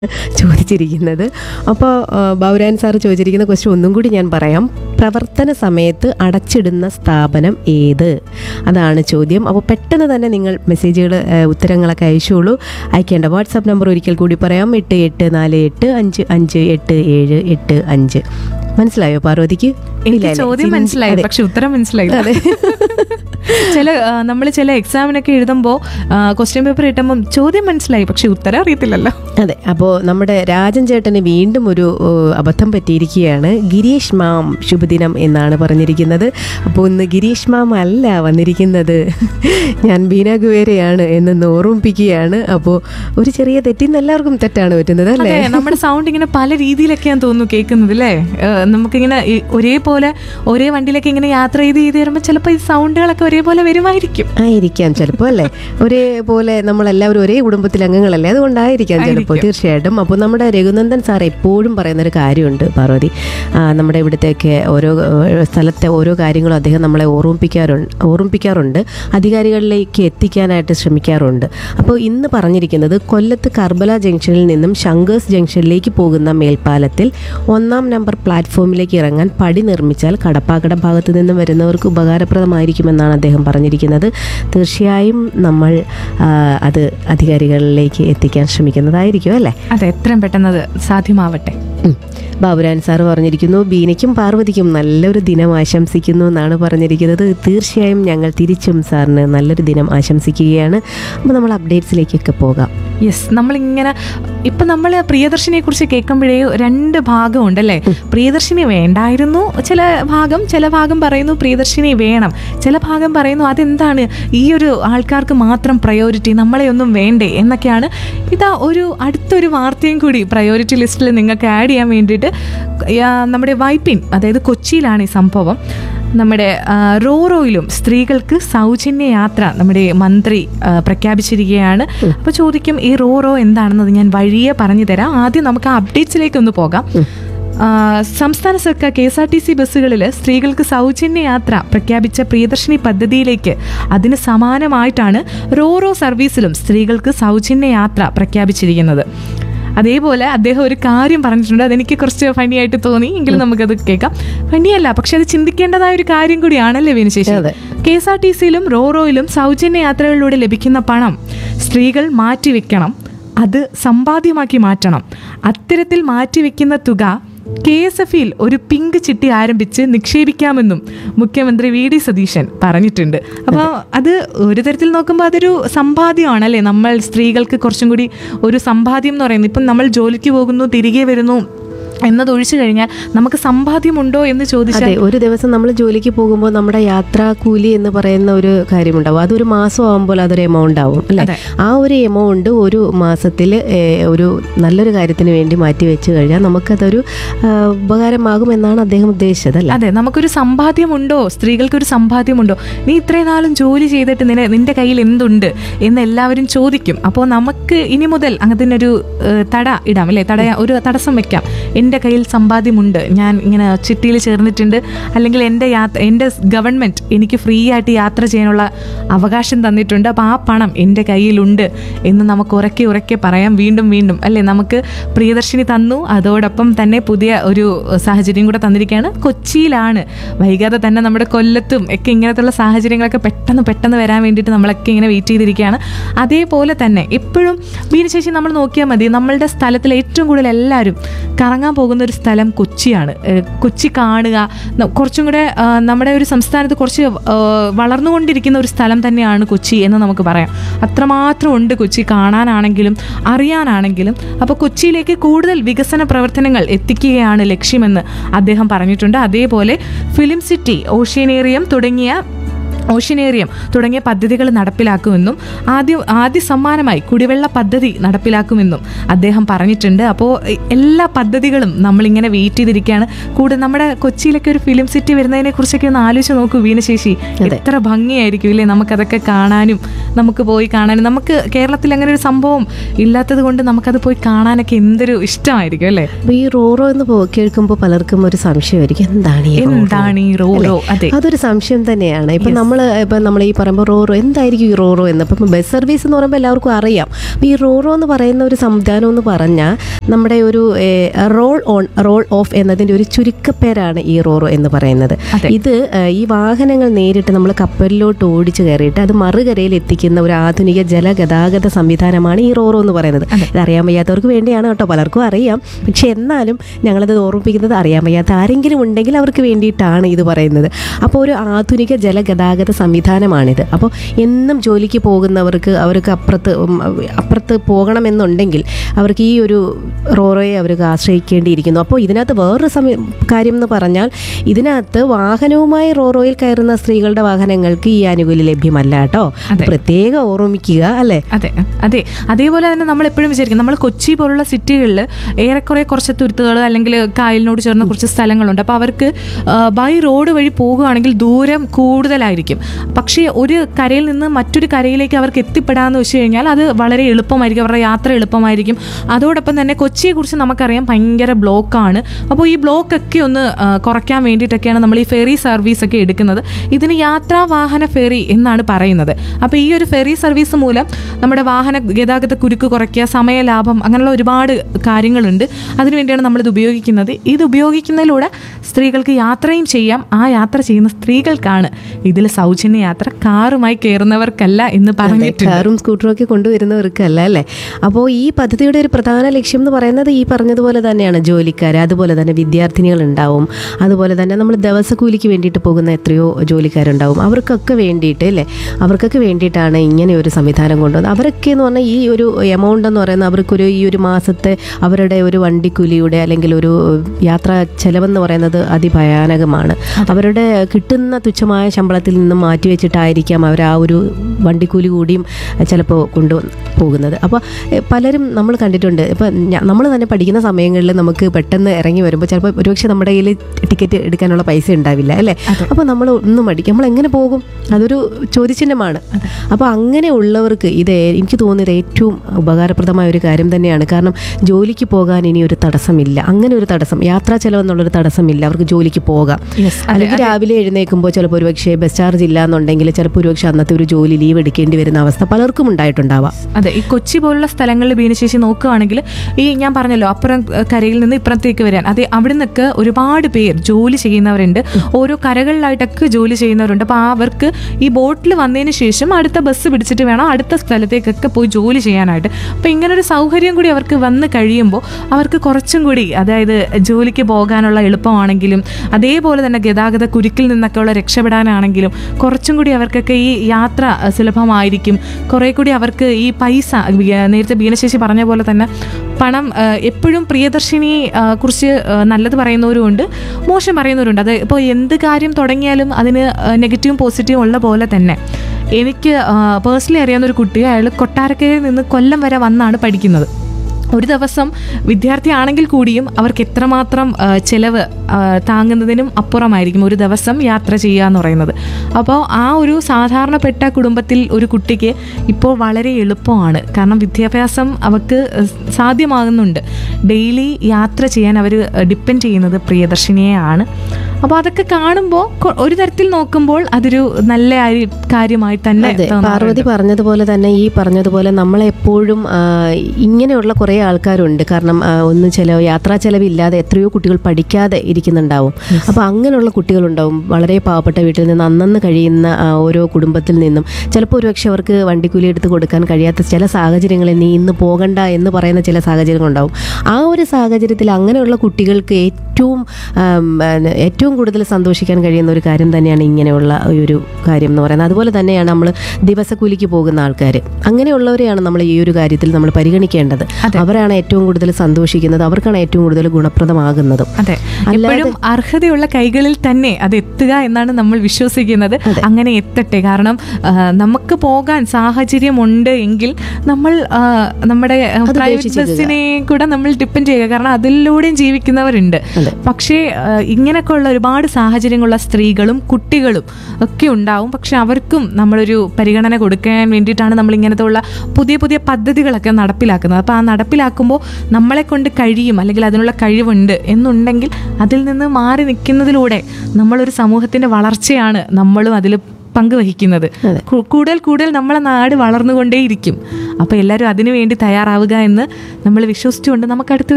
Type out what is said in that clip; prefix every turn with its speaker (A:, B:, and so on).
A: ചോദിച്ചിരിക്കുന്നത് അപ്പോൾ ബൗരാൻ സാർ ചോദിച്ചിരിക്കുന്ന ക്വസ്റ്റ്യൻ ഒന്നും കൂടി ഞാൻ പറയാം പ്രവർത്തന സമയത്ത് അടച്ചിടുന്ന സ്ഥാപനം ഏത് അതാണ് ചോദ്യം അപ്പോൾ പെട്ടെന്ന് തന്നെ നിങ്ങൾ മെസ്സേജുകൾ ഉത്തരങ്ങളൊക്കെ അയച്ചോളൂ അയക്കേണ്ട വാട്സാപ്പ് നമ്പർ ഒരിക്കൽ കൂടി പറയാം എട്ട് എട്ട് നാല് എട്ട് അഞ്ച് അഞ്ച് എട്ട് ഏഴ് എട്ട് അഞ്ച് മനസ്സിലായോ പാർവതിക്ക് ഇല്ല
B: എനിക്ക്
A: അല്ലേ?
B: ചോദ്യം
A: ചിന്തി-
B: മനസ്സിലായി
A: അതെ.
B: പക്ഷെ ഉത്തരം മനസ്സിലായില്ല
A: അതെ.
B: ചില നമ്മൾ ചില എക്സാമിനൊക്കെ എഴുതുമ്പോൾ ക്വസ്റ്റ്യൻ പേപ്പർ കിട്ടുമ്പം ചോദ്യം മനസ്സിലായി പക്ഷെ ഉത്തരം അറിയത്തില്ലല്ലോ
A: അതെ അപ്പോൾ നമ്മുടെ രാജൻ ചേട്ടന് വീണ്ടും ഒരു ഏഹ്, അബദ്ധം പറ്റിയിരിക്കുകയാണ് ഗിരീഷ് മാം ശുഭദിനം എന്നാണ് പറഞ്ഞിരിക്കുന്നത് അപ്പോൾ ഇന്ന് ഗിരീഷ് മാം അല്ല വന്നിരിക്കുന്നത് ഞാൻ ബീന ഗുവേരയാണ് എന്ന് ഓർമ്മിപ്പിക്കുകയാണ് അപ്പോൾ ഒരു ചെറിയ തെറ്റിന്ന് എല്ലാവർക്കും തെറ്റാണ് പറ്റുന്നത് അല്ലേ
B: അതെ നമ്മുടെ സൗണ്ട് ഇങ്ങനെ പല രീതിയിലൊക്കെയാണ് തോന്നുന്നു കേൾക്കുന്നത് അല്ലേ ഏഹ് നമുക്കിങ്ങനെ ഈ ഒരേപോലെ ഒരേ വണ്ടിയിലൊക്കെ ഇങ്ങനെ യാത്ര ചെയ്ത് ചെയ്ത് വരുമ്പോൾ ചിലപ്പോൾ ഈ സൗണ്ടുകളൊക്കെ ഒരേപോലെ വരുമായിരിക്കും
A: ആയിരിക്കാം ചിലപ്പോൾ അല്ലേ ഒരേപോലെ നമ്മളെല്ലാവരും ഒരേ കുടുംബത്തിലെ അംഗങ്ങളല്ലേ അതുകൊണ്ടായിരിക്കാം ചിലപ്പോൾ തീർച്ചയായിട്ടും അപ്പോൾ നമ്മുടെ രഘുനന്ദൻ സാർ എപ്പോഴും പറയുന്നൊരു കാര്യമുണ്ട് പാർവതി ആ, നമ്മുടെ ഇവിടുത്തെയൊക്കെ ഓരോ ഏഹ്, സ്ഥലത്തെ ഓരോ കാര്യങ്ങളും അദ്ദേഹം നമ്മളെ ഓർമ്മിപ്പിക്കാറുണ്ട് ഓർമ്മിപ്പിക്കാറുണ്ട് അധികാരികളിലേക്ക് എത്തിക്കാനായിട്ട് ശ്രമിക്കാറുണ്ട് അപ്പോൾ ഇന്ന് പറഞ്ഞിരിക്കുന്നത് കൊല്ലത്ത് കർബല ജംഗ്ഷനിൽ നിന്നും ശങ്കേഴ്സ് ജംഗ്ഷനിലേക്ക് പോകുന്ന മേൽപ്പാലത്തിൽ ഒന്നാം നമ്പർ പ്ലാറ്റ്ഫോമിലേക്ക് ഇറങ്ങാൻ പടി നിർമ്മിച്ചാൽ കടപ്പാക്കട ഭാഗത്ത് നിന്നും വരുന്നവർക്ക് ഉപകാരപ്രദമായിരിക്കുമെന്നാണ് അദ്ദേഹം പറഞ്ഞിരിക്കുന്നത് തീർച്ചയായും നമ്മൾ ആ, അത് അധികാരികളിലേക്ക് എത്തിക്കാൻ ശ്രമിക്കുന്നതായിരിക്കും അല്ലേ
B: അതെ എത്രയും പെട്ടെന്ന് അത് സാധ്യമാവട്ടെ
A: ഉം. ബാബുരാൻ സാർ പറഞ്ഞിരിക്കുന്നു ബീനയ്ക്കും പാർവതിക്കും നല്ലൊരു ദിനം ആശംസിക്കുന്നു എന്നാണ് പറഞ്ഞിരിക്കുന്നത് തീർച്ചയായും ഞങ്ങൾ തിരിച്ചും സാറിന് നല്ലൊരു ദിനം ആശംസിക്കുകയാണ് അപ്പോൾ നമ്മൾ അപ്ഡേറ്റ്സിലേക്കൊക്കെ പോകാം
B: യെസ് നമ്മളിങ്ങനെ ഇപ്പം നമ്മൾ പ്രിയദർശിനിയെ കുറിച്ച് കേൾക്കുമ്പോഴേ രണ്ട് ഭാഗമുണ്ടല്ലേ പ്രിയദർശിനി വേണ്ടായിരുന്നു ചില ഭാഗം ചില ഭാഗം പറയുന്നു പ്രിയദർശിനി വേണം ചില ഭാഗം പറയുന്നു അതെന്താണ് ഈ ഒരു ആൾക്കാർക്ക് മാത്രം പ്രയോറിറ്റി നമ്മളെ ഒന്നും വേണ്ടേ എന്നൊക്കെയാണ് ഇതാ ഒരു അടുത്തൊരു വാർത്തയും കൂടി പ്രയോറിറ്റി ലിസ്റ്റിൽ നിങ്ങൾക്ക് ആഡ് ചെയ്യാൻ വേണ്ടിയിട്ട് ആ, നമ്മുടെ വൈപ്പിൻ അതായത് കൊച്ചിയിലാണ് ഈ സംഭവം നമ്മുടെ ആ, റോറോയിലും സ്ത്രീകൾക്ക് സൗജന്യ യാത്ര നമ്മുടെ മന്ത്രി ആ, പ്രഖ്യാപിച്ചിരിക്കുകയാണ് അപ്പോൾ ചോദിക്കും ഈ റോറോ എന്താണെന്നത് ഞാൻ വഴിയെ പറഞ്ഞു തരാം ആദ്യം നമുക്ക് ആ അപ്ഡേറ്റ്സിലേക്ക് ഒന്ന് പോകാം ആ, സംസ്ഥാന സർക്കാർ K S R T C ബസ്സുകളിൽ സ്ത്രീകൾക്ക് സൗജന്യ യാത്ര പ്രഖ്യാപിച്ച പ്രിയദർശിനി പദ്ധതിയിലേക്ക് അതിന് സമാനമായിട്ടാണ് റോറോ സർവീസിലും സ്ത്രീകൾക്ക് സൗജന്യ യാത്ര പ്രഖ്യാപിച്ചിരിക്കുന്നത് അതേപോലെ അദ്ദേഹം ഒരു കാര്യം പറഞ്ഞിട്ടുണ്ട് അതെനിക്ക് കുറച്ച് ഫണിയായിട്ട് തോന്നി എങ്കിലും നമുക്കത് കേൾക്കാം ഫണിയല്ല പക്ഷെ അത് ചിന്തിക്കേണ്ടതായ ഒരു കാര്യം കൂടിയാണല്ലേ വിനുശേഷി
A: അതെ.
B: കെ എസ് ആർ ടി സിയിലും റോറോയിലും സൗജന്യ യാത്രകളിലൂടെ ലഭിക്കുന്ന പണം സ്ത്രീകൾ മാറ്റിവെക്കണം അത് സമ്പാദ്യമാക്കി മാറ്റണം അത്തരത്തിൽ മാറ്റിവെക്കുന്ന തുക കെ എസ് എഫിൽ ഒരു പിങ്ക് ചിട്ടി ആരംഭിച്ച് നിക്ഷേപിക്കാമെന്നും മുഖ്യമന്ത്രി വി ഡി സതീശൻ പറഞ്ഞിട്ടുണ്ട് അപ്പോൾ അത് ഒരു തരത്തിൽ നോക്കുമ്പോൾ അതൊരു സമ്പാദ്യമാണ് അല്ലേ നമ്മൾ സ്ത്രീകൾക്ക് കുറച്ചും കൂടി ഒരു സമ്പാദ്യം എന്ന് പറയുന്നത് ഇപ്പം നമ്മൾ ജോലിക്ക് പോകുന്നു തിരികെ വരുന്നു എന്നതൊഴിച്ചു കഴിഞ്ഞാൽ നമുക്ക് സമ്പാദ്യമുണ്ടോ എന്ന് ചോദിച്ചാൽ
A: അതെ ഒരു ദിവസം നമ്മൾ ജോലിക്ക് പോകുമ്പോൾ നമ്മുടെ യാത്രാ കൂലി എന്ന് പറയുന്ന ഒരു കാര്യമുണ്ടാവും അതൊരു മാസം ആകുമ്പോൾ അതൊരു എമൗണ്ട് ആവും അല്ലേ
B: അതെ.
A: ആ ഒരു എമൗണ്ട് ഒരു മാസത്തിൽ ഒരു നല്ലൊരു കാര്യത്തിന് വേണ്ടി മാറ്റി വെച്ച് കഴിഞ്ഞാൽ നമുക്കതൊരു ആ, ഉപകാരമാകുമെന്നാണ് അദ്ദേഹം ഉദ്ദേശിച്ചത് അല്ലേ
B: അതെ നമുക്കൊരു സമ്പാദ്യമുണ്ടോ സ്ത്രീകൾക്കൊരു സമ്പാദ്യമുണ്ടോ നീ ഇത്രയും നാളും ജോലി ചെയ്തിട്ട് നിന നിന്റെ കയ്യിൽ എന്തുണ്ട് എന്ന് എല്ലാവരും ചോദിക്കും അപ്പോൾ നമുക്ക് ഇനി മുതൽ അതിനൊരു ഏഹ്, തട ഇടാം അല്ലേ തട ഒരു തടസ്സം വെക്കാം എൻ്റെ കയ്യിൽ സമ്പാദ്യമുണ്ട് ഞാൻ ഇങ്ങനെ ചിട്ടിയിൽ ചേർന്നിട്ടുണ്ട് അല്ലെങ്കിൽ എൻ്റെ യാത്ര എൻ്റെ ഗവൺമെൻറ് എനിക്ക് ഫ്രീ ആയിട്ട് യാത്ര ചെയ്യാനുള്ള അവകാശം തന്നിട്ടുണ്ട് അപ്പോൾ ആ പണം എൻ്റെ കയ്യിലുണ്ട് എന്ന് നമുക്ക് ഉറക്കെ ഉറക്കെ പറയാം വീണ്ടും വീണ്ടും അല്ലേ നമുക്ക് പ്രിയദർശിനി തന്നു അതോടൊപ്പം തന്നെ പുതിയ ഒരു സാഹചര്യം കൂടെ തന്നിരിക്കുകയാണ് കൊച്ചിയിലാണ് വൈകാതെ തന്നെ നമ്മുടെ കൊല്ലത്തും ഒക്കെ ഇങ്ങനത്തുള്ള സാഹചര്യങ്ങളൊക്കെ പെട്ടെന്ന് പെട്ടെന്ന് വരാൻ വേണ്ടിയിട്ട് നമ്മളൊക്കെ ഇങ്ങനെ വെയിറ്റ് ചെയ്തിരിക്കുകയാണ് അതേപോലെ തന്നെ എപ്പോഴും വീരശേഷി നമ്മൾ നോക്കിയാൽ മതി നമ്മളുടെ സ്ഥലത്തിൽ ഏറ്റവും കൂടുതൽ എല്ലാവരും കറങ്ങാൻ പോകുന്ന ഒരു സ്ഥലം കൊച്ചിയാണ് ഏഹ് കൊച്ചി കാണുക ന- കുറച്ചും കൂടെ ആ, നമ്മുടെ ഒരു സംസ്ഥാനത്ത് കുറച്ച് ആ, വളർന്നുകൊണ്ടിരിക്കുന്ന ഒരു സ്ഥലം തന്നെയാണ് കൊച്ചി എന്ന് നമുക്ക് പറയാം അത്രമാത്രം ഉണ്ട് കൊച്ചി കാണാനാണെങ്കിലും അറിയാനാണെങ്കിലും അപ്പോൾ കൊച്ചിയിലേക്ക് കൂടുതൽ വികസന പ്രവർത്തനങ്ങൾ എത്തിക്കുകയാണ് ലക്ഷ്യമെന്ന് അദ്ദേഹം പറഞ്ഞിട്ടുണ്ട് അതേപോലെ ഫിലിം സിറ്റി ഓഷ്യനേറിയം തുടങ്ങിയ ഓഷ്യനേറിയം തുടങ്ങിയ പദ്ധതികൾ നടപ്പിലാക്കുമെന്നും ആദ്യ ആദ്യ സമ്മാനമായി കുടിവെള്ള പദ്ധതി നടപ്പിലാക്കുമെന്നും അദ്ദേഹം പറഞ്ഞിട്ടുണ്ട് അപ്പോൾ എല്ലാ പദ്ധതികളും നമ്മളിങ്ങനെ വെയിറ്റ് ചെയ്തിരിക്കുകയാണ് കൂടെ നമ്മുടെ കൊച്ചിയിലൊക്കെ ഒരു ഫിലിം സിറ്റി വരുന്നതിനെ കുറിച്ചൊക്കെ ഒന്ന് ആലോചിച്ച് നോക്കൂ വീണശേഷി എത്ര ഭംഗിയായിരിക്കും ഇല്ലേ നമുക്കതൊക്കെ കാണാനും നമുക്ക് പോയി കാണാനും നമുക്ക് കേരളത്തിൽ അങ്ങനെ ഒരു സംഭവം ഇല്ലാത്തത് കൊണ്ട് നമുക്കത് പോയി കാണാനൊക്കെ എന്തൊരു ഇഷ്ടമായിരിക്കും അല്ലേ
A: അപ്പൊ ഈ റോറോ എന്ന് പോ- കേൾക്കുമ്പോൾ പലർക്കും ഒരു സംശയമായിരിക്കും എന്താണ് ഈ റോറോ?
B: എന്താണ് ഈ റോറോ
A: അല്ലേ?
B: അതെ
A: അതൊരു സംശയം തന്നെയാണ് ഇപ്പൊ നമ്മൾ ഇപ്പം നമ്മൾ ഈ പറയുമ്പോൾ റോറോ എന്തായിരിക്കും ഈ റോറോ എന്ന് അപ്പം ബസ് സർവീസ് എന്ന് പറയുമ്പോൾ എല്ലാവർക്കും അറിയാം അപ്പം ഈ റോറോ എന്ന് പറയുന്ന ഒരു സംവിധാനം എന്ന് പറഞ്ഞാൽ നമ്മുടെ ഒരു റോൾ ഓൺ റോൾ ഓഫ് എന്നതിൻ്റെ ഒരു ചുരുക്കപ്പേരാണ് ഈ റോറോ എന്ന് പറയുന്നത്
B: അതെ.
A: ഇത് ഏഹ്, ഈ വാഹനങ്ങൾ നേരിട്ട് നമ്മൾ കപ്പലിലോട്ട് ഓടിച്ച് കയറിയിട്ട് അത് മറുകരയിൽ എത്തിക്കുന്ന ഒരു ആധുനിക ജലഗതാഗത സംവിധാനമാണ് ഈ റോറോ എന്ന് പറയുന്നത് ഇത് അറിയാൻ വയ്യാത്തവർക്ക് വേണ്ടിയാണ് കേട്ടോ പലർക്കും അറിയാം പക്ഷെ എന്നാലും ഞങ്ങളത് ഓർമ്മിപ്പിക്കുന്നത് അറിയാൻ വയ്യാത്ത ആരെങ്കിലും ഉണ്ടെങ്കിൽ അവർക്ക് വേണ്ടിയിട്ടാണ് ഇത് പറയുന്നത് അപ്പോൾ ഒരു ആധുനിക ജലഗതാഗത സംവിധാനമാണിത് അപ്പോൾ എന്നും ജോലിക്ക് പോകുന്നവർക്ക് അവർക്ക് അപ്പുറത്ത് ഉം, അപ്പുറത്ത് പോകണമെന്നുണ്ടെങ്കിൽ അവർക്ക് ഈ ഒരു റോറോയെ അവർക്ക് ആശ്രയിക്കേണ്ടിയിരിക്കുന്നു അപ്പോൾ ഇതിനകത്ത് വേറൊരു സമയ കാര്യം എന്ന് പറഞ്ഞാൽ ഇതിനകത്ത് വാഹനവുമായി റോറോയിൽ കയറുന്ന സ്ത്രീകളുടെ വാഹനങ്ങൾക്ക് ഈ ആനുകൂല്യം ലഭ്യമല്ല കേട്ടോ
B: അതെ.
A: പ്രത്യേകം ഓർമ്മിക്കുക അല്ലേ
B: അതെ അതെ അതേപോലെ തന്നെ നമ്മൾ എപ്പോഴും വിചാരിക്കും നമ്മൾ കൊച്ചി പോലുള്ള സിറ്റികളിൽ ഏറെക്കുറെ കുറച്ച് തുരുത്തുകൾ അല്ലെങ്കിൽ കായലിനോട് ചേർന്ന കുറച്ച് സ്ഥലങ്ങളുണ്ട് അപ്പോൾ അവർക്ക് ബൈ റോഡ് വഴി പോകുകയാണെങ്കിൽ ദൂരം കൂടുതലായിരിക്കും പക്ഷേ ഒരു കരയിൽ നിന്ന് മറ്റൊരു കരയിലേക്ക് അവർക്ക് എത്തിപ്പെടാന്ന് വെച്ച് കഴിഞ്ഞാൽ അത് വളരെ എളുപ്പമായിരിക്കും അവരുടെ യാത്ര എളുപ്പമായിരിക്കും അതോടൊപ്പം തന്നെ കൊച്ചിയെക്കുറിച്ച് നമുക്കറിയാം ഭയങ്കര ബ്ലോക്കാണ് അപ്പോൾ ഈ ബ്ലോക്കൊക്കെ ഒന്ന് ആ, കുറയ്ക്കാൻ വേണ്ടിയിട്ടൊക്കെയാണ് നമ്മൾ ഈ ഫെറി സർവീസ് ഒക്കെ എടുക്കുന്നത് ഇതിന് യാത്രാ വാഹന ഫെറി എന്നാണ് പറയുന്നത് അപ്പോൾ ഈ ഒരു ഫെറി സർവീസ് മൂലം നമ്മുടെ വാഹന ഗതാഗത കുരുക്ക് കുറയ്ക്കുക സമയലാഭം അങ്ങനെയുള്ള ഒരുപാട് കാര്യങ്ങളുണ്ട് അതിനുവേണ്ടിയാണ് നമ്മളിത് ഉപയോഗിക്കുന്നത് ഇത് ഉപയോഗിക്കുന്നതിലൂടെ സ്ത്രീകൾക്ക് യാത്രയും ചെയ്യാം ആ യാത്ര ചെയ്യുന്ന സ്ത്രീകൾക്കാണ് ഇതിൽ സൗജന്യ യാത്ര കാറുമായി കയറുന്നവർക്കല്ല എന്ന് പറഞ്ഞിട്ടുണ്ട്
A: കാറും സ്കൂട്ടറും ഒക്കെ കൊണ്ടുവരുന്നവർക്കല്ല അല്ലേ അപ്പോൾ ഈ പദ്ധതിയുടെ ഒരു പ്രധാന ലക്ഷ്യം എന്ന് പറയുന്നത് ഈ പറഞ്ഞതുപോലെ തന്നെയാണ് ജോലിക്കാർ അതുപോലെ തന്നെ വിദ്യാർത്ഥിനികൾ ഉണ്ടാവും അതുപോലെ തന്നെ നമ്മൾ ദിവസക്കൂലിക്ക് വേണ്ടിയിട്ട് പോകുന്ന എത്രയോ ജോലിക്കാരുണ്ടാവും അവർക്കൊക്കെ വേണ്ടിയിട്ട് അല്ലേ അവർക്കൊക്കെ വേണ്ടിയിട്ടാണ് ഇങ്ങനെ ഒരു സംവിധാനം കൊണ്ടുവന്നത് അവരൊക്കെ എന്ന് പറഞ്ഞാൽ ഈ ഒരു എമൗണ്ട് എന്ന് പറയുന്നത് അവർക്കൊരു ഈ ഒരു മാസത്തെ അവരുടെ ഒരു വണ്ടിക്കൂലിയുടെ അല്ലെങ്കിൽ ഒരു യാത്രാ ചെലവെന്ന് പറയുന്നത് അതിഭയാനകമാണ് അവരുടെ കിട്ടുന്ന തുച്ഛമായ ശമ്പളത്തിൽ നിന്നും മാറ്റിവെച്ചിട്ടായിരിക്കാം അവർ ആ ഒരു വണ്ടിക്കൂലി കൂടിയും ചിലപ്പോൾ കൊണ്ടു പോകുന്നത് അപ്പോൾ എഹ്, പലരും നമ്മൾ കണ്ടിട്ടുണ്ട് ഇപ്പം നമ്മൾ തന്നെ പഠിക്കുന്ന സമയങ്ങളിൽ നമുക്ക് പെട്ടെന്ന് ഇറങ്ങി വരുമ്പോൾ ചിലപ്പോൾ ഒരുപക്ഷെ നമ്മുടെ കയ്യിൽ ടിക്കറ്റ് എടുക്കാനുള്ള പൈസ ഉണ്ടാവില്ല അല്ലേ അപ്പോൾ നമ്മൾ ഒന്നും മടിക്കും നമ്മൾ എങ്ങനെ പോകും അതൊരു ചോദ്യചിഹ്നമാണ് അപ്പോൾ അങ്ങനെ ഉള്ളവർക്ക് ഇത് എനിക്ക് തോന്നിയത് ഏറ്റവും ഉപകാരപ്രദമായ ഒരു കാര്യം തന്നെയാണ് കാരണം ജോലിക്ക് പോകാൻ ഇനി ഒരു തടസ്സമില്ല അങ്ങനെ ഒരു തടസ്സം യാത്രാ ചെലവെന്നുള്ളൊരു തടസ്സമില്ല അവർക്ക് ജോലിക്ക് പോകാം
B: Yes, അതെ,
A: അല്ലെങ്കിൽ രാവിലെ എഴുന്നേൽക്കുമ്പോൾ ചിലപ്പോൾ ഒരുപക്ഷെ ബസ് ചാർജ് ഇല്ല എന്നുണ്ടെങ്കിൽ ചിലപ്പോൾ ഒരുപക്ഷെ അന്നത്തെ ഒരു ജോലി ലീവ് എടുക്കേണ്ടി വരുന്ന അവസ്ഥ പലർക്കും ഉണ്ടായിട്ടുണ്ടാവാം
B: അതെ ഈ കൊച്ചി പോലുള്ള സ്ഥലങ്ങളിൽ ഭിന്നശേഷി നോക്കുകയാണെങ്കിൽ ഈ ഞാൻ പറഞ്ഞല്ലോ അപ്പുറം ഏഹ്, കരയിൽ നിന്ന് ഇപ്പുറത്തേക്ക് വരാൻ അതെ അവിടെ നിന്നൊക്കെ ഒരുപാട് പേർ ജോലി ചെയ്യുന്നവരുണ്ട് ഓരോ കരകളിലായിട്ടൊക്കെ ജോലി ചെയ്യുന്നവരുണ്ട് അപ്പോൾ അവർക്ക് ഈ ബോട്ടിൽ വന്നതിന് ശേഷം അടുത്ത ബസ് പിടിച്ചിട്ട് വേണം അടുത്ത സ്ഥലത്തേക്കൊക്കെ പോയി ജോലി ചെയ്യാനായിട്ട് അപ്പോൾ ഇങ്ങനൊരു സൗകര്യം കൂടി അവർക്ക് വന്ന് കഴിയുമ്പോൾ അവർക്ക് കുറച്ചും കൂടി അതായത് ജോലിക്ക് പോകാനുള്ള എളുപ്പമാണെങ്കിലും അതേപോലെ തന്നെ ഗതാഗത കുരുക്കിൽ നിന്നൊക്കെ ഉള്ള രക്ഷപ്പെടാനാണെങ്കിലും കുറച്ചും കൂടി അവർക്കൊക്കെ ഈ യാത്ര അഹ്, സുലഭമായിരിക്കും കുറേ കൂടി അവർക്ക് ഈ പൈസ വി- നേരത്തെ ബീനശേഷി പറഞ്ഞ പോലെ തന്നെ പണം അഹ്, എപ്പോഴും പ്രിയദർശിനി അഹ്, കുറിച്ച് അഹ്, നല്ലത് പറയുന്നവരുമുണ്ട് മോശം പറയുന്നവരുണ്ട് അത് ഇപ്പോൾ എന്ത് കാര്യം തുടങ്ങിയാലും അതിന് നെഗറ്റീവും പോസിറ്റീവും ഉള്ള പോലെ തന്നെ എനിക്ക് പേഴ്സണലി അറിയാവുന്ന ഒരു കുട്ടി അയാൾ കൊട്ടാരക്കരയിൽ നിന്ന് കൊല്ലം വരെ വന്നാണ് പഠിക്കുന്നത് ഒരു ദിവസം വിദ്യാർത്ഥിയാണെങ്കിൽ കൂടിയും അവർക്ക് എത്രമാത്രം ആ, ചെലവ് ആ, താങ്ങുന്നതിനും അപ്പുറമായിരിക്കും ഒരു ദിവസം യാത്ര ചെയ്യുക എന്ന് പറയുന്നത് അപ്പോൾ ആ ഒരു സാധാരണപ്പെട്ട കുടുംബത്തിൽ ഒരു കുട്ടിക്ക് ഇപ്പോൾ വളരെ എളുപ്പമാണ് കാരണം വിദ്യാഭ്യാസം അവർക്ക് സാധ്യമാകുന്നുണ്ട് ഡെയിലി യാത്ര ചെയ്യാൻ അവർ ഡിപ്പെൻഡ് ചെയ്യുന്നത് പ്രിയദർശിനിയെയാണ് അപ്പോൾ അതൊക്കെ കാണുമ്പോൾ കൊ- ഒരു തരത്തിൽ നോക്കുമ്പോൾ അതൊരു നല്ല ആരി- കാര്യമായി തന്നെ
A: അതെ
B: തോന്നാറുണ്ട്.
A: പാർവതി പറഞ്ഞതുപോലെ തന്നെ ഈ പറഞ്ഞതുപോലെ നമ്മളെപ്പോഴും ആ, ഇങ്ങനെയുള്ള കുറേ ആൾക്കാരുണ്ട് കാരണം ആ, ഒന്നും ചിലവ് യാത്രാ ചെലവില്ലാതെ എത്രയോ കുട്ടികൾ പഠിക്കാതെ ഇരിക്കുന്നുണ്ടാവും അപ്പോൾ അങ്ങനെയുള്ള കുട്ടികളുണ്ടാവും വളരെ പാവപ്പെട്ട വീട്ടിൽ നിന്ന് അന്നന്ന് കഴിയുന്ന ആ, ഓരോ കുടുംബത്തിൽ നിന്നും ചിലപ്പോൾ ഒരുപക്ഷെ അവർക്ക് വണ്ടിക്കൂലി എടുത്ത് കൊടുക്കാൻ കഴിയാത്ത ചില സാഹചര്യങ്ങളിൽ നീ ഇന്ന് പോകണ്ട എന്ന് പറയുന്ന ചില സാഹചര്യങ്ങളുണ്ടാവും ആ ഒരു സാഹചര്യത്തിൽ അങ്ങനെയുള്ള കുട്ടികൾക്ക് ഏറ്റവും ആം, ആ, ഏറ്റവും കൂടുതൽ സന്തോഷിക്കാൻ കഴിയുന്ന ഒരു കാര്യം തന്നെയാണ് ഇങ്ങനെയുള്ള ഒരു കാര്യം എന്ന് പറയുന്നത് അതുപോലെ തന്നെയാണ് നമ്മൾ ദിവസക്കൂലിക്ക് പോകുന്ന ആൾക്കാർ അങ്ങനെയുള്ളവരെയാണ് നമ്മൾ ഈ ഒരു കാര്യത്തിൽ നമ്മൾ പരിഗണിക്കേണ്ടത് അവരാണ് ഏറ്റവും കൂടുതൽ സന്തോഷിക്കുന്നത് അവർക്കാണ് ഏറ്റവും കൂടുതൽ ഗുണപ്രദമാകുന്നതും
B: അതെ എപ്പോഴും അർഹതയുള്ള കൈകളിൽ തന്നെ അത് എത്തുക എന്നാണ് നമ്മൾ വിശ്വസിക്കുന്നത് അങ്ങനെ എത്തട്ടെ കാരണം ആ, നമുക്ക് പോകാൻ സാഹചര്യമുണ്ട് എങ്കിൽ നമ്മൾ ആ, നമ്മുടെ പ്രൈവറ്റ് ബസ്സിനെ കൂടെ നമ്മൾ ഡിപ്പെൻഡ് ചെയ്യുക കാരണം അതിലൂടെയും ജീവിക്കുന്നവരുണ്ട് പക്ഷേ ആ, ഇങ്ങനെയൊക്കെ ഉള്ള ഒരുപാട് സാഹചര്യങ്ങളുള്ള സ്ത്രീകളും കുട്ടികളും ഒക്കെ ഉണ്ടാവും പക്ഷെ അവർക്കും നമ്മളൊരു പരിഗണന കൊടുക്കാൻ വേണ്ടിയിട്ടാണ് നമ്മൾ ഇങ്ങനത്തെ ഉള്ള പുതിയ പുതിയ പദ്ധതികളൊക്കെ നടപ്പിലാക്കുന്നത് അപ്പോൾ ആ നടപ്പിലാക്കുമ്പോൾ നമ്മളെ കൊണ്ട് കഴിയും അല്ലെങ്കിൽ അതിനുള്ള കഴിവുണ്ട് എന്നുണ്ടെങ്കിൽ അതിൽ നിന്ന് മാറി നിൽക്കുന്നതിലൂടെ നമ്മളൊരു സമൂഹത്തിൻ്റെ വളർച്ചയാണ് നമ്മളും അതിൽ പങ്കുവഹിക്കുന്നത് കു- കൂടുതൽ കൂടുതൽ നമ്മളെ നാട് വളർന്നുകൊണ്ടേയിരിക്കും അപ്പോൾ എല്ലാവരും അതിനു വേണ്ടി തയ്യാറാവുക എന്ന് നമ്മൾ വിശ്വസിച്ചുകൊണ്ട് നമുക്ക് അടുത്തൊരു